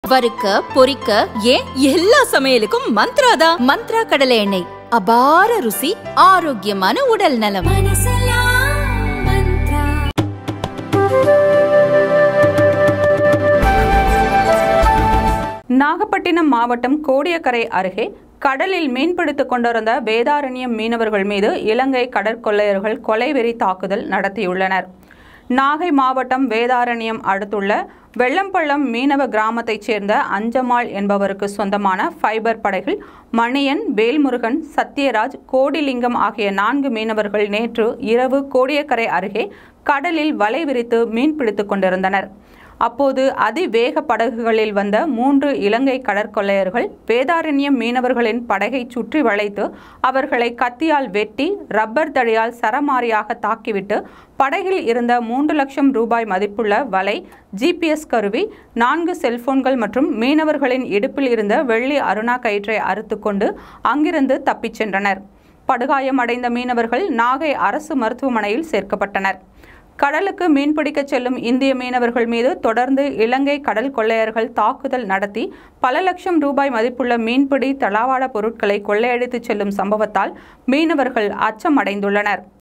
வறுக்க பொரிக்க ஏன் எல்லா சமையலுக்கும் மந்த்ரா தான் மந்த்ரா கடலை எண்ணெய் அபார ருசி ஆரோக்கியமான உடல் நலம் நாகப்பட்டினம் மாவட்டம் கோடியக்கரை அருகே கடலில் மீன்பிடித்துக் கொண்டிருந்த வேதாரண்யம் மீனவர்கள் மீது இலங்கை கடற்கொள்ளையர்கள் கொலைவெறி தாக்குதல் நடத்தியுள்ளனர் நாகை மாவட்டம் வேதாரண்யம் அடுத்துள்ள வெள்ளம்பள்ளம் மீனவ கிராமத்தைச் சேர்ந்த அஞ்சமாள் என்பவருக்கு சொந்தமான ஃபைபர் படகில் மணியன் வேல்முருகன் சத்யராஜ் கோடிலிங்கம் ஆகிய நான்கு மீனவர்கள் நேற்று இரவு கோடியக்கரை அருகே கடலில் வலை விரித்து மீன் பிடித்துக் கொண்டிருந்தனர் அப்போது அதிவேக படகுகளில் வந்த மூன்று இலங்கை கடற்கொள்ளையர்கள் வேதாரண்யம் மீனவர்களின் படகை சுற்றி வளைத்து அவர்களை கத்தியால் வெட்டி ரப்பர் தடியால் சரமாரியாக தாக்கிவிட்டு படகில் இருந்த மூன்று லட்சம் ரூபாய் மதிப்புள்ள வலை ஜிபிஎஸ் கருவி நான்கு செல்போன்கள் மற்றும் மீனவர்களின் இடுப்பில் இருந்த வெள்ளி அருணா கயிற்றை அறுத்துக்கொண்டு அங்கிருந்து தப்பிச் சென்றனர் படுகாயமடைந்த மீனவர்கள் நாகை அரசு மருத்துவமனையில் சேர்க்கப்பட்டனர் கடலுக்கு மீன்பிடிக்கச் செல்லும் இந்திய மீனவர்கள் மீது தொடர்ந்து இலங்கை கடல் கொள்ளையர்கள் தாக்குதல் நடத்தி பல லட்சம் ரூபாய் மதிப்புள்ள மீன்பிடி தளவாட பொருட்களை கொள்ளையடித்துச் செல்லும் சம்பவத்தால் மீனவர்கள் அச்சமடைந்துள்ளனர்